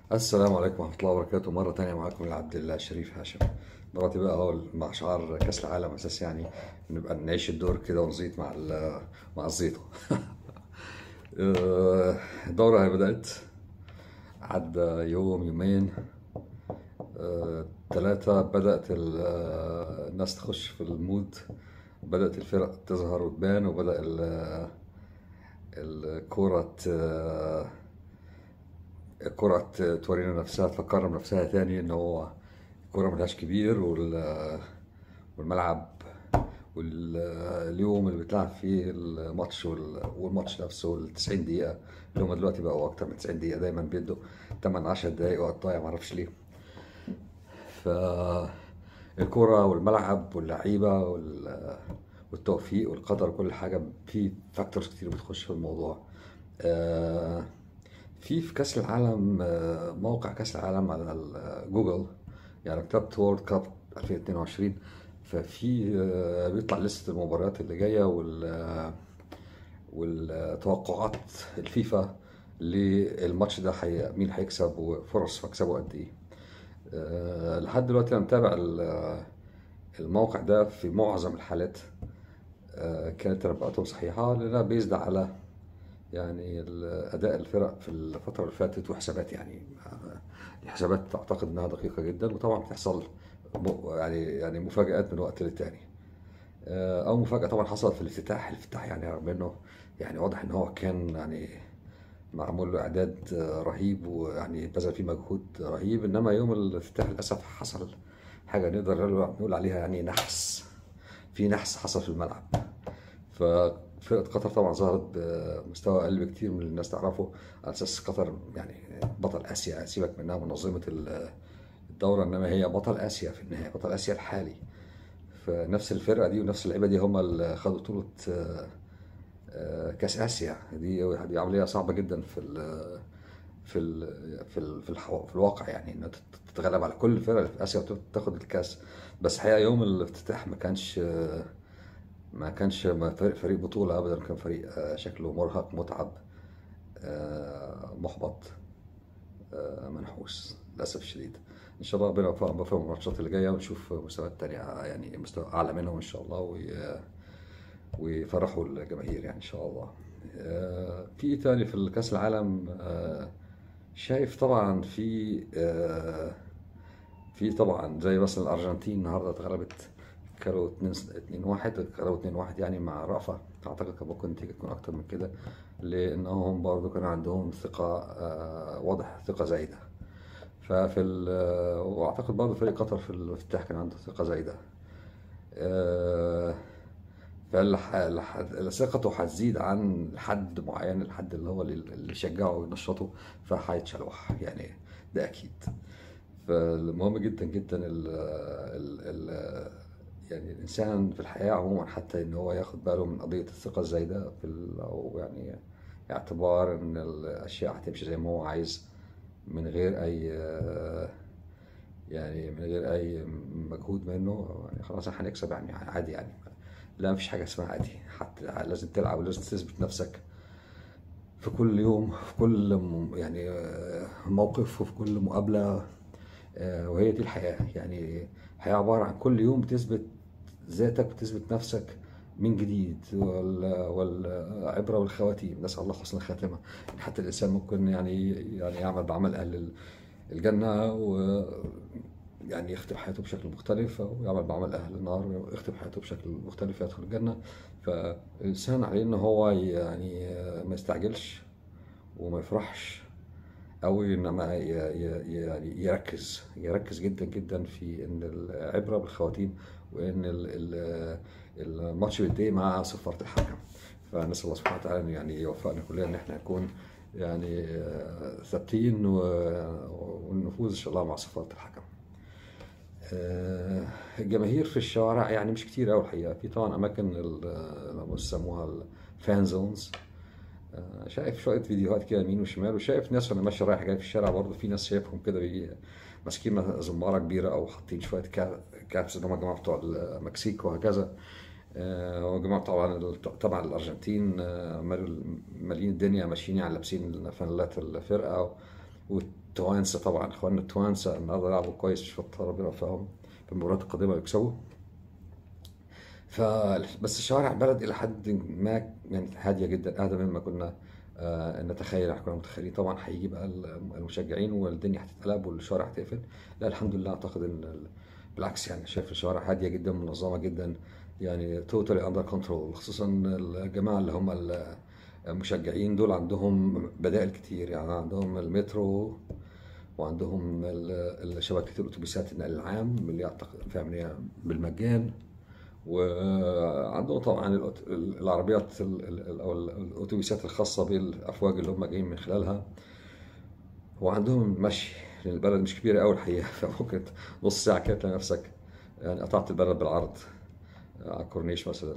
السلام عليكم ورحمة الله وبركاته مرة تانية معاكم العبد الله الشريف هاشم مراتي بقى اهو مع شعار كأس العالم أساس يعني نبقى نعيش الدور كده ونزيط مع ال- مع الزيطة آه، الدورة هي بدأت عدى يوم يومين آه، ثلاثة بدأت ال- آه، الناس تخش في المود بدأت الفرق تظهر وتبان وبدأ ال- الكورة ت- الكرة ت- تورينا نفسها تفكرنا بنفسها تاني ان هو الكرة ملهاش كبير وال- والملعب واليوم اللي بيتلعب فيه الماتش وال- والماتش نفسه ال 90 دقيقة اللي هم دلوقتي بقوا أكتر من 90 دقيقة دايما بيدوا 8 10 دقايق وقت ضايع معرفش ليه فالكرة والملعب واللعيبة وال- والتوفيق والقدر وكل حاجة في فاكتورز كتير بتخش في الموضوع آه، في في كأس العالم آه، موقع كأس العالم على ال- جوجل يعني كتبت وورلد كاب 2022 ففي آه، بيطلع لستة المباريات اللي جاية وال والتوقعات الفيفا للماتش ده حي... مين هيكسب وفرص مكسبه قد ايه آه، لحد دلوقتي انا متابع ال- الموقع ده في معظم الحالات آه، كانت تنبؤاتهم صحيحة لأنها بيزد على يعني ال- أداء الفرق في الفترة اللي فاتت وحسابات يعني آه، الحسابات أعتقد إنها دقيقة جدا وطبعا بتحصل م- يعني يعني مفاجآت من وقت للتاني آه، أو مفاجأة طبعا حصلت في الافتتاح الافتتاح يعني رغم إنه يعني واضح إن هو كان يعني معمول له إعداد آه، رهيب ويعني بذل فيه مجهود رهيب إنما يوم الافتتاح للأسف حصل حاجة نقدر نقول عليها يعني نحس في نحس حصل في الملعب ففرقة قطر طبعا ظهرت بمستوى أقل بكتير من اللي الناس تعرفه على أساس قطر يعني بطل آسيا سيبك منها منظمة ال- الدورة إنما هي بطل آسيا في النهاية بطل آسيا الحالي فنفس الفرقة دي ونفس اللعيبة دي هم اللي خدوا بطولة آه، آه، كأس آسيا دي دي عملية صعبة جدا في ال في ال في ال في, الحو... في الواقع يعني انها تت- تتغلب على كل الفرق اللي في اسيا وتاخد الكاس بس الحقيقه يوم الافتتاح ما كانش ما كانش ما فريق فريق بطوله ابدا كان فريق آه، شكله مرهق متعب آه، محبط آه، منحوس للاسف الشديد ان شاء الله ربنا يوفقهم بقى في الماتشات اللي جايه ونشوف مستويات تانية يعني مستوى اعلى منهم ان شاء الله وي- ويفرحوا الجماهير يعني ان شاء الله آه، في ايه تاني في كاس العالم آه، شايف طبعا في آه، في طبعا زي مثلا الارجنتين النهارده اتغلبت كانوا 2 2 1 كانوا 2 1 يعني مع رأفة اعتقد كان ممكن النتيجه تكون اكتر من كده لانهم برضو كان عندهم ثقه آه، واضح ثقه زايده ففي ال- آه، واعتقد برضو فريق قطر في الافتتاح كان عنده ثقه زايده آه، فالح- الح- ثقته هتزيد عن حد معين الحد اللي هو اللي اللي يشجعه وينشطه فهيتشلوح يعني ده اكيد فالمهم جدا جدا ال ال ال يعني الانسان في الحياه عموما حتى ان هو ياخد باله من قضيه الثقه الزايده في ال- او يعني اعتبار ان الاشياء هتمشي زي ما هو عايز من غير اي يعني من غير اي مجهود منه يعني خلاص احنا هنكسب يعني عادي يعني لا مفيش حاجه اسمها عادي حتى لازم تلعب ولازم تثبت نفسك في كل يوم في كل م- يعني آه، موقف وفي كل مقابله آه، وهي دي الحياه يعني الحياه عباره عن كل يوم بتثبت ذاتك بتثبت نفسك من جديد وال- والعبره والخواتيم نسال الله حسن الخاتمه يعني حتى الانسان ممكن يعني يعني يعمل بعمل اهل الجنه و يعني يختم حياته بشكل مختلف او يعمل بعمل اهل النار ويختم حياته بشكل مختلف يدخل الجنه فالانسان عليه ان هو يعني ما يستعجلش وما يفرحش أو إنما ي- ي- يعني يركز يركز جدا جدا في إن العبرة بالخواتيم وإن ال- ال- الماتش بينتهي مع صفارة الحكم فنسأل الله سبحانه وتعالى إنه يعني يوفقنا كلنا إن إحنا نكون يعني آه، ثابتين و- ونفوز إن شاء الله مع صفارة الحكم. آه، الجماهير في الشوارع يعني مش كتير قوي الحقيقه في طبعا اماكن ال- لما بيسموها الفان زونز آه، شايف شويه فيديوهات كده يمين وشمال وشايف ناس وانا ماشي رايح جاي في الشارع برضه في ناس شايفهم كده بي- ماسكين زماره كبيره او حاطين شويه كا- كابس اللي هم الجماعه بتوع المكسيك وهكذا آه، وجماعه طبعا ال- طبعا الارجنتين آه، مالوا مالين الدنيا ماشيين يعني لابسين فانيلات الفرقه والتوانسه طبعا اخواننا التوانسه النهارده لعبوا كويس مش بطل ربنا يوفقهم في المباريات القادمه يكسبوا ف بس شوارع البلد الى حد ما يعني هاديه جدا اهدى مما كنا آه، نتخيل احنا كنا متخيلين طبعا هيجي بقى المشجعين والدنيا هتتقلب والشوارع هتقفل لا الحمد لله اعتقد ان ال- بالعكس يعني شايف الشوارع هاديه جدا منظمه جدا يعني توتالي اندر كنترول خصوصا الجماعه اللي هم ال- المشجعين دول عندهم بدائل كتير يعني عندهم المترو وعندهم ال- ال- شبكه الاتوبيسات النقل العام اللي اعتقد فاهم إن هي بالمجان وعندهم طبعا الأت- العربيات ال- ال- او الاتوبيسات الخاصه بالافواج اللي هم جايين من خلالها وعندهم مشي لان البلد مش كبيره قوي الحقيقه فممكن نص ساعه كده تلاقي نفسك يعني قطعت البلد بالعرض على الكورنيش مثلا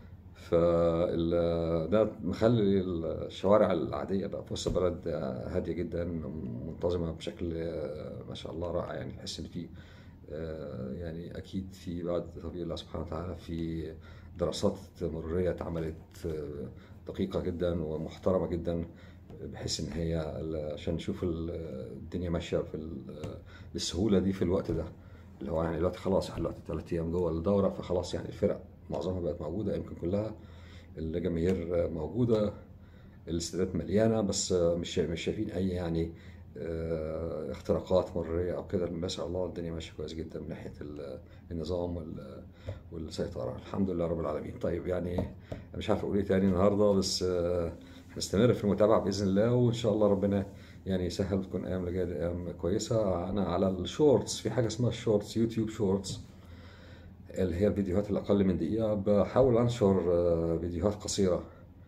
فال ده مخلي الشوارع العاديه بقى في وسط البلد هاديه جدا منتظمه بشكل ما شاء الله رائع يعني تحس ان في آه، يعني اكيد في بعد توفيق الله سبحانه وتعالى في دراسات مروريه اتعملت آه، دقيقه جدا ومحترمه جدا بحيث ان هي ال- عشان نشوف ال- الدنيا ماشيه في ال- بالسهوله دي في الوقت ده اللي هو يعني دلوقتي خلاص احنا دلوقتي ثلاث ايام جوه الدوره فخلاص يعني الفرق معظمها بقت موجوده يمكن كلها الجماهير موجوده الاستادات مليانه بس مش مش شايفين اي يعني آه، اختراقات مروريه او كده ما شاء الله الدنيا ماشيه كويس جدا من ناحيه ال- النظام وال- والسيطره الحمد لله رب العالمين طيب يعني مش عارف اقول ايه تاني النهارده بس آه، هنستمر في المتابعه باذن الله وان شاء الله ربنا يعني يسهل وتكون ايام اللي جايه دي ايام كويسه انا على الشورتس في حاجه اسمها الشورتس يوتيوب شورتس اللي هي الفيديوهات الأقل من دقيقة بحاول أنشر آه، فيديوهات قصيرة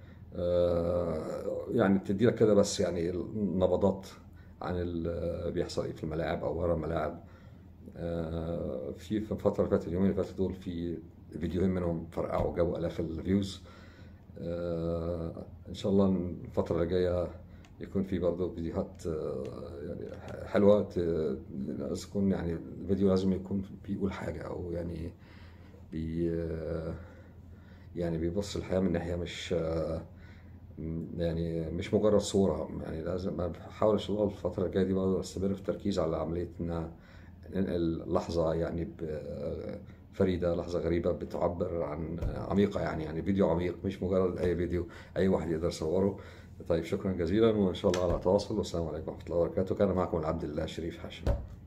آه، يعني بتدي لك كده بس يعني نبضات عن اللي بيحصل ايه في الملاعب او ورا الملاعب آه، في في الفترة اللي فاتت اليومين اللي فاتوا دول في فيديوهين منهم فرقعوا جابوا آلاف الفيوز آه، ان شاء الله الفترة اللي جاية يكون في برضه فيديوهات آه، يعني حلوة ت- لازم تكون يعني الفيديو لازم يكون بيقول حاجة او يعني بي يعني بيبص الحياة من ناحية مش يعني مش مجرد صورة يعني لازم أنا بحاول إن شاء الله الفترة الجاية دي برضه أستمر في التركيز على عملية إن ننقل لحظة يعني ب- فريدة لحظة غريبة بتعبر عن عميقة يعني يعني فيديو عميق مش مجرد أي فيديو أي واحد يقدر يصوره طيب شكرا جزيلا وإن شاء الله على تواصل والسلام عليكم ورحمة الله وبركاته كان معكم العبد الله شريف حاشم